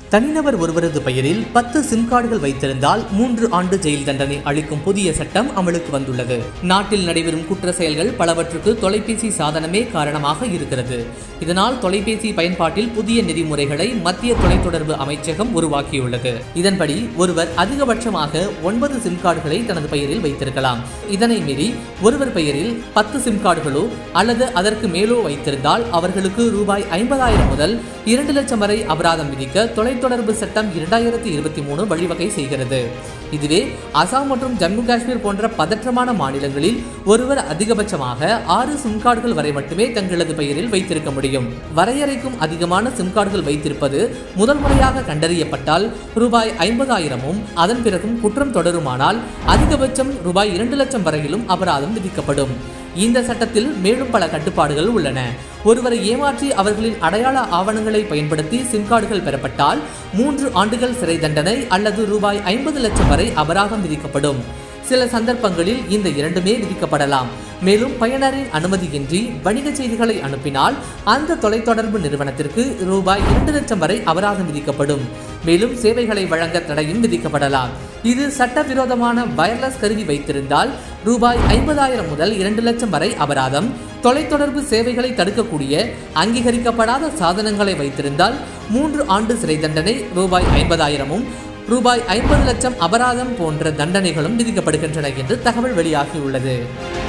தனிநபர் ஒருவரது பெயரில் பத்து சிம் கார்டுகள் வைத்திருந்தால் மூன்று ஆண்டு ஜெயில் தண்டனை அளிக்கும் புதிய சட்டம் அமலுக்கு வந்துள்ளது நாட்டில் நடைபெறும் குற்ற செயல்கள் பலவற்றுக்கு தொலைபேசி சாதனமே காரணமாக இருக்கிறது இதனால் தொலைபேசி பயன்பாட்டில் புதிய நெறிமுறைகளை மத்திய தொலைத்தொடர்பு அமைச்சகம் உருவாக்கியுள்ளது இதன்படி ஒருவர் அதிகபட்சமாக ஒன்பது சிம் கார்டுகளை தனது பெயரில் வைத்திருக்கலாம் இதனை மீறி ஒருவர் பெயரில் பத்து சிம் கார்டுகளோ அல்லது அதற்கு மேலோ வைத்திருந்தால் அவர்களுக்கு ரூபாய் ஐம்பதாயிரம் முதல் இரண்டு லட்சம் வரை அபராதம் விதிக்க தொலைத்தொடர்பு சட்டம் இரண்டாயிரத்தி இருபத்தி மூணு வழிவகை செய்கிறது இதுவே அசாம் மற்றும் ஜம்மு காஷ்மீர் போன்ற பதற்றமான மாநிலங்களில் ஒருவர் அதிகபட்சமாக ஆறு சிம் கார்டுகள் வரை மட்டுமே தங்களது பெயரில் வைத்திருக்க முடியும் வரையறைக்கும் அதிகமான சிம் கார்டுகள் வைத்திருப்பது முதல் முறையாக கண்டறியப்பட்டால் ரூபாய் ஐம்பதாயிரமும் அதன் பிறகும் குற்றம் தொடருமானால் அதிகபட்சம் ரூபாய் இரண்டு லட்சம் வரையிலும் அபராதம் விதிக்கப்படும் இந்த சட்டத்தில் மேலும் பல கட்டுப்பாடுகள் உள்ளன ஒருவரை ஏமாற்றி அவர்களின் அடையாள ஆவணங்களை பயன்படுத்தி சிம் கார்டுகள் பெறப்பட்டால் மூன்று ஆண்டுகள் சிறை தண்டனை அல்லது ரூபாய் ஐம்பது லட்சம் வரை அபராதம் விதிக்கப்படும் சில சந்தர்ப்பங்களில் இந்த இரண்டுமே விதிக்கப்படலாம் மேலும் பயனரின் அனுமதியின்றி வணிக செய்திகளை அனுப்பினால் அந்த தொலைத்தொடர்பு நிறுவனத்திற்கு ரூபாய் இரண்டு லட்சம் வரை அபராதம் விதிக்கப்படும் மேலும் சேவைகளை வழங்க தடையும் விதிக்கப்படலாம் இது சட்டவிரோதமான வயர்லெஸ் கருவி வைத்திருந்தால் ரூபாய் ஐம்பதாயிரம் முதல் இரண்டு லட்சம் வரை அபராதம் தொலைத்தொடர்பு சேவைகளை தடுக்கக்கூடிய அங்கீகரிக்கப்படாத சாதனங்களை வைத்திருந்தால் மூன்று ஆண்டு சிறை தண்டனை ரூபாய் ஐம்பதாயிரமும் ரூபாய் ஐம்பது லட்சம் அபராதம் போன்ற தண்டனைகளும் விதிக்கப்படுகின்றன என்று தகவல் வெளியாகியுள்ளது